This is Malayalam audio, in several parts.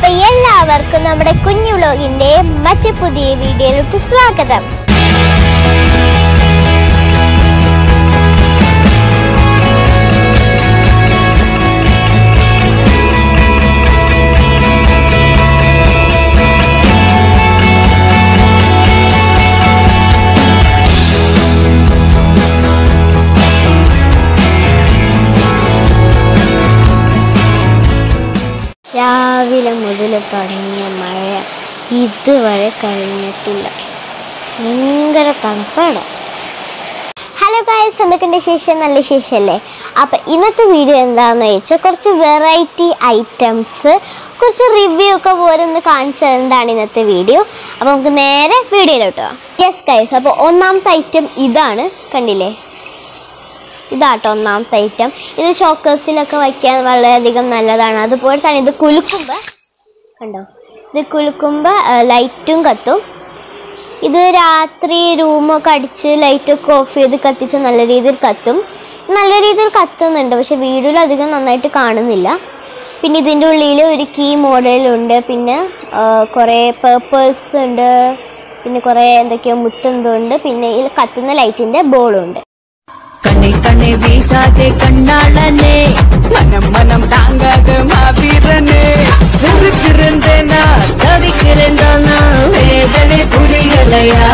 അപ്പൊ എല്ലാവർക്കും നമ്മുടെ കുഞ്ഞു വ്ലോഗിന്റെ മറ്റു പുതിയ വീഡിയോയിലേക്ക് സ്വാഗതം രാവിലെ മുതൽ തുടങ്ങിയ മഴ ഇതുവരെ കഴിഞ്ഞിട്ടില്ല ഭയങ്കര തണുപ്പാണ് ഹലോ ഗായ്സ് എന്തൊക്കെയുണ്ട് ശേഷം നല്ല ശേഷമല്ലേ അപ്പം ഇന്നത്തെ വീഡിയോ എന്താണെന്ന് വെച്ചാൽ കുറച്ച് വെറൈറ്റി ഐറ്റംസ് കുറച്ച് റിവ്യൂ ഒക്കെ പോലെ ഒന്ന് കാണിച്ചു തരുന്നതാണ് ഇന്നത്തെ വീഡിയോ അപ്പോൾ നമുക്ക് നേരെ വീഡിയോയിലോട്ട് പോകാം യെസ് ഗൈസ് അപ്പോൾ ഒന്നാമത്തെ ഐറ്റം ഇതാണ് കണ്ടില്ലേ ഇതാട്ടോ ഒന്നാമത്തെ ഐറ്റം ഇത് ഷോക്കേഴ്സിലൊക്കെ വയ്ക്കാൻ വളരെയധികം നല്ലതാണ് അതുപോലെ തന്നെ ഇത് കുലുക്കുമ്പോൾ കണ്ടോ ഇത് കുലുക്കുമ്പോൾ ലൈറ്റും കത്തും ഇത് രാത്രി റൂമൊക്കെ അടിച്ച് ലൈറ്റൊക്കെ ഓഫ് ചെയ്ത് കത്തിച്ച് നല്ല രീതിയിൽ കത്തും നല്ല രീതിയിൽ കത്തുന്നുണ്ട് പക്ഷെ വീഡിയോയിൽ അധികം നന്നായിട്ട് കാണുന്നില്ല പിന്നെ ഇതിൻ്റെ ഉള്ളിൽ ഒരു കീ മോഡലുണ്ട് പിന്നെ ആ, കുറേ പേപ്പേഴ്സ് ഉണ്ട് പിന്നെ കുറേ എന്തൊക്കെയോ മുത്തെന്തോ ഉണ്ട് പിന്നെ ഇതിൽ കത്തുന്ന ലൈറ്റിൻ്റെ ബോളും ഉണ്ട് கண்ணை கண்ணை வீசாதே கண்ணாளனே மனம் மனம் தாங்காத மாவீரனே சிறுக்கிறந்தேனா தவிக்கிறந்தானா வேதனை புரியலையா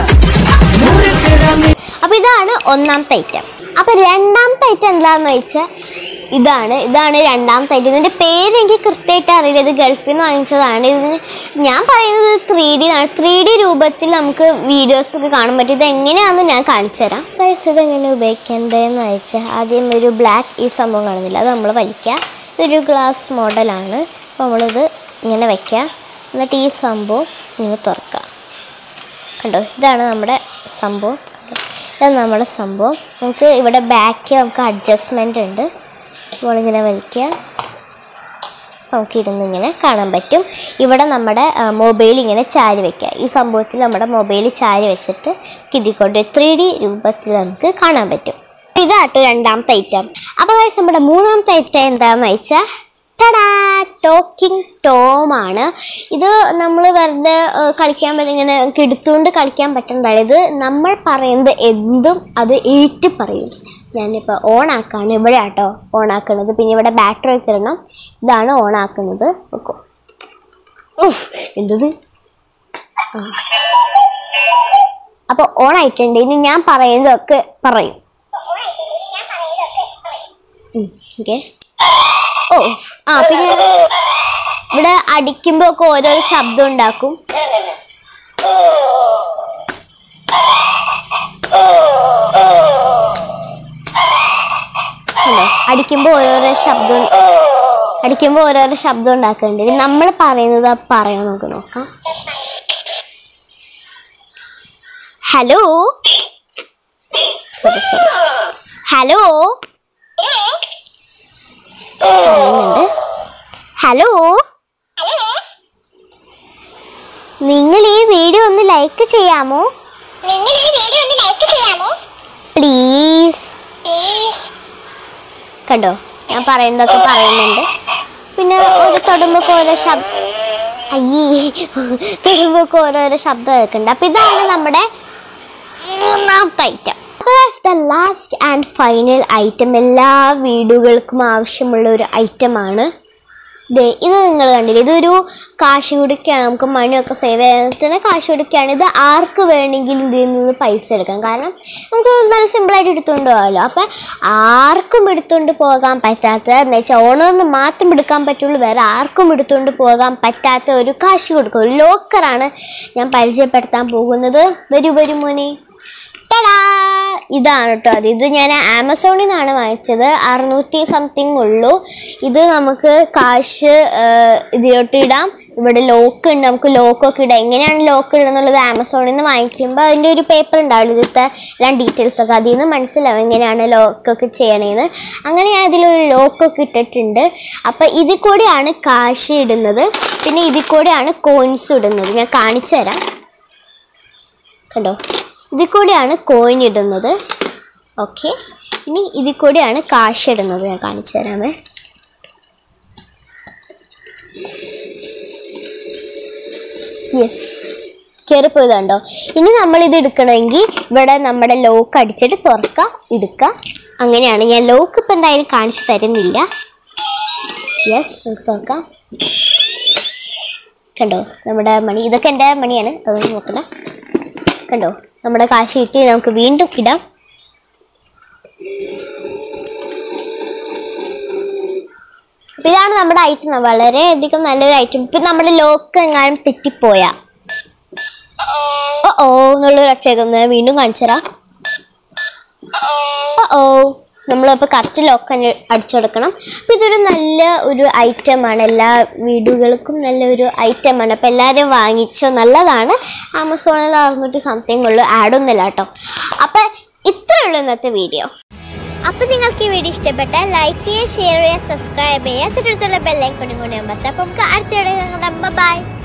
முறுக்கிறமே അപ്പോൾ ഇതാണ് ഒന്നാമത്തെ ഐറ്റം അപ്പോൾ രണ്ടാമത്തെ ഐറ്റം എന്താണെന്ന് വെച്ചാൽ ഇതാണ് ഇതാണ് രണ്ടാമത്തെ ഐറ്റം ഇതിൻ്റെ പേര് എനിക്ക് കൃത്യമായിട്ട് അറിയില്ല ഇത് ഗൾഫിൽ നിന്ന് വാങ്ങിച്ചതാണ് ഇതിന് ഞാൻ പറയുന്നത് ത്രീ ഡി ആണ് ത്രീ ഡി രൂപത്തിൽ നമുക്ക് വീഡിയോസ് ഒക്കെ കാണാൻ പറ്റും ഇത് എങ്ങനെയാണെന്ന് ഞാൻ കാണിച്ചു തരാം ഗൈസ് ഇത് എങ്ങനെ ഉപയോഗിക്കേണ്ടതെന്ന് വെച്ചാൽ ആദ്യം ഒരു ബ്ലാക്ക് ഈ സംഭവം കാണുന്നില്ല അത് നമ്മൾ വലിക്കുക ഇതൊരു ഗ്ലാസ് മോഡലാണ് അപ്പോൾ നമ്മളിത് ഇങ്ങനെ വയ്ക്കുക എന്നിട്ട് ഈ സംഭവം ഇങ്ങനെ തുറക്കുക കണ്ടോ ഇതാണ് നമ്മുടെ സംഭവം കണ്ടോ? ഇതാണ് നമ്മുടെ സംഭവം നമുക്ക് ഇവിടെ ബാക്ക് നമുക്ക് അഡ്ജസ്റ്റ്മെൻ്റ് ഉണ്ട് നമ്മളിങ്ങനെ വലിക്കുക നമുക്ക് ഇരുന്ന് ഇങ്ങനെ കാണാൻ പറ്റും ഇവിടെ നമ്മുടെ മൊബൈൽ ഇങ്ങനെ ചാരി വെക്കുക ഈ സംഭവത്തിൽ നമ്മുടെ മൊബൈൽ ചാരി വെച്ചിട്ട് ഇതിക്കൊണ്ട് ത്രീ ഡി രൂപത്തിൽ നമുക്ക് കാണാൻ പറ്റും ഇതാട്ടോ രണ്ടാമത്തെ ഐറ്റം അപ്പോൾ guys, നമ്മുടെ മൂന്നാമത്തെ ഐറ്റം എന്താണെന്ന് വെച്ചാൽ ടടാ ടോക്കിംഗ് ടോം ആണ് ഇത് നമ്മൾ വെറുതെ ഏഹ്, കളിക്കാൻ പറ്റും ഇങ്ങനെ നമുക്ക് എടുത്തുകൊണ്ട് കളിക്കാൻ പറ്റുന്നതാണ് ഇത് നമ്മൾ പറയുന്നത് എന്തും അത് ഏറ്റു പറയും ഞാനിപ്പോൾ ഓൺ ആക്കാണ് ഇവിടെ ആട്ടോ ഓൺ ആക്കുന്നത് പിന്നെ ഇവിടെ ബാറ്ററി വെക്കിടണം ഇതാണ് ഓൺ ആക്കുന്നത് നോക്കൂ ഉഫ്, എന്തത് ആ അപ്പോൾ ഓൺ ആയിട്ടുണ്ട് ഇനി ഞാൻ പറയുന്നതൊക്കെ പറയും ഓക്കെ ഓ ആ പിന്നെ ഇവിടെ അടിക്കുമ്പോൾ ഒക്കെ ഓരോരോ ശബ്ദം ഉണ്ടാക്കും അല്ലേ അടിക്കുമ്പോൾ ഓരോരോ ശബ്ദം അടിക്കുമ്പോൾ ഓരോരോ ശബ്ദം ഉണ്ടാക്കുന്നുണ്ട് ഇനി നമ്മൾ പറയുന്നത് പറയാൻ നമുക്ക് നോക്കാം ഹലോ സോറി സോറി ഹലോ പറയുന്നുണ്ട് ഹലോ നിങ്ങൾ ഈ വീഡിയോ ഒന്ന് ലൈക്ക് ചെയ്യാമോ നിങ്ങൾ ഈ വീഡിയോ ഒന്ന് ലൈക്ക് ചെയ്യാമോ പ്ലീസ് കണ്ടോ ഞാൻ പറയുന്നതൊക്കെ പറയുന്നുണ്ട് പിന്നെ ഒരു തൊടുമ്പൊക്കെ ഓരോ ശബ്ദം അയ്യേ തൊടുമ്പൊക്കെ ഓരോരോ ശബ്ദം കേൾക്കുന്നുണ്ട് അപ്പൊ ഇതാണ് നമ്മുടെ മൂന്നാമത്തെ item the last and final item എല്ലാ വീടുകൾക്കും ആവശ്യമുള്ള ഒരു ഐറ്റമാണ് ദേ ഇത് നിങ്ങൾ കണ്ടില്ലേ ഇതൊരു കാശ് കുടുക്കയാണ് നമുക്ക് മണിയൊക്കെ സേവ് ചെയ്യാൻ കാശ് കുടുക്കയാണ് ഇത് ആർക്ക് വേണമെങ്കിലും ഇതിൽ നിന്ന് പൈസ എടുക്കാം കാരണം നമുക്ക് നല്ല സിമ്പിളായിട്ട് എടുത്തുകൊണ്ട് പോകാമല്ലോ അപ്പം ആർക്കും എടുത്തുകൊണ്ട് പോകാൻ പറ്റാത്ത എന്ന് വെച്ചാൽ ഓണറിന് മാത്രം എടുക്കാൻ പറ്റുള്ളൂ വേറെ ആർക്കും എടുത്തുകൊണ്ട് പോകാൻ പറ്റാത്ത ഒരു കാശ് കൊടുക്കും ഒരു ലോക്കറാണ് ഞാൻ പരിചയപ്പെടുത്താൻ പോകുന്നത് വരൂ വരൂ മോനെ ടടാ ഇതാണ് കേട്ടോ അത് ഇത് ഞാൻ ആമസോണിൽ നിന്നാണ് വാങ്ങിച്ചത് അറുന്നൂറ്റി സംതിങ് ഉള്ളൂ ഇത് നമുക്ക് കാശ് ആ, ഇതിലോട്ട് ഇടാം ഇവിടെ ലോക്ക് ഉണ്ട് നമുക്ക് ലോക്കൊക്കെ ഇടാം എങ്ങനെയാണ് ലോക്ക് ഇടുന്നുള്ളത് ആമസോണിൽ നിന്ന് വാങ്ങിക്കുമ്പോൾ അതിൻ്റെ ഒരു പേപ്പർ ഉണ്ടാവില്ല ഇതിലത്തെ എല്ലാം ഡീറ്റെയിൽസ് ഒക്കെ അതിൽ നിന്ന് മനസ്സിലാവും എങ്ങനെയാണ് ലോക്കൊക്കെ ചെയ്യണേന്ന് അങ്ങനെ ഞാൻ ഇതിലൊരു ലോക്കൊക്കെ ഇട്ടിട്ടുണ്ട് അപ്പം ഇതിൽ കൂടെയാണ് കാശ് ഇടുന്നത് പിന്നെ ഇതിൽ കൂടെയാണ് കോയിൻസ് ഇടുന്നത് ഞാൻ കാണിച്ചു തരാം കണ്ടോ ഇതിൽ കൂടെയാണ് കോയിൻ ഇടുന്നത് ഓക്കെ ഇനി ഇതിൽ കൂടെയാണ് കാശ് ഇടുന്നത് ഞാൻ കാണിച്ചു തരാമേ യെസ് കയറിപ്പോയതുണ്ടോ ഇനി നമ്മൾ ഇത് എടുക്കണമെങ്കിൽ ഇവിടെ നമ്മുടെ ലോക്ക് അടിച്ചിട്ട് തുറക്കുക എടുക്കുക അങ്ങനെയാണ് ഞാൻ ലോക്ക് ഇപ്പം എന്തായാലും കാണിച്ചു തരുന്നില്ല യെസ് നമുക്ക് തുറക്കാം കണ്ടോ നമ്മുടെ മണി ഇതൊക്കെ എൻ്റെ മണിയാണ് അതൊന്നും നോക്കണ്ട കണ്ടോ നമ്മുടെ കാശ് കിട്ടി നമുക്ക് വീണ്ടും ഇടാം അപ്പൊ ഇതാണ് നമ്മുടെ ഐറ്റം വളരെയധികം നല്ലൊരു ഐറ്റം ഇപ്പം നമ്മുടെ ലോക്ക് എങ്ങാനും തെറ്റിപ്പോയാ ഓ ഓ എന്നുള്ളൊരു ഒച്ചയൊക്കെ വീണ്ടും കാണിച്ചരാ ഓ ഓ നമ്മളിപ്പോൾ കറക്റ്റ് ലോക്ക് അടിച്ചെടുക്കണം അപ്പം ഇതൊരു നല്ല ഒരു ഐറ്റമാണ് എല്ലാ വീടുകൾക്കും നല്ലൊരു ഐറ്റമാണ് അപ്പം എല്ലാവരും വാങ്ങിച്ചോ നല്ലതാണ് ആമസോണിൽ അറുന്നൂറ്റി സംതിങ് ഉള്ളു ആഡൊന്നുമില്ല കേട്ടോ അപ്പം ഇത്രയേ ഉള്ളൂ ഇന്നത്തെ വീഡിയോ അപ്പം നിങ്ങൾക്ക് ഈ വീഡിയോ ഇഷ്ടപ്പെട്ടാൽ ലൈക്ക് ചെയ്യുക ഷെയർ ചെയ്യുക സബ്സ്ക്രൈബ് ചെയ്യുക തൊട്ടടുത്തുള്ള ബെല്ലൈക്കണും കൂടി അമർത്താം അപ്പം നമുക്ക് അടുത്ത വീഡിയോ കാണാം ബൈ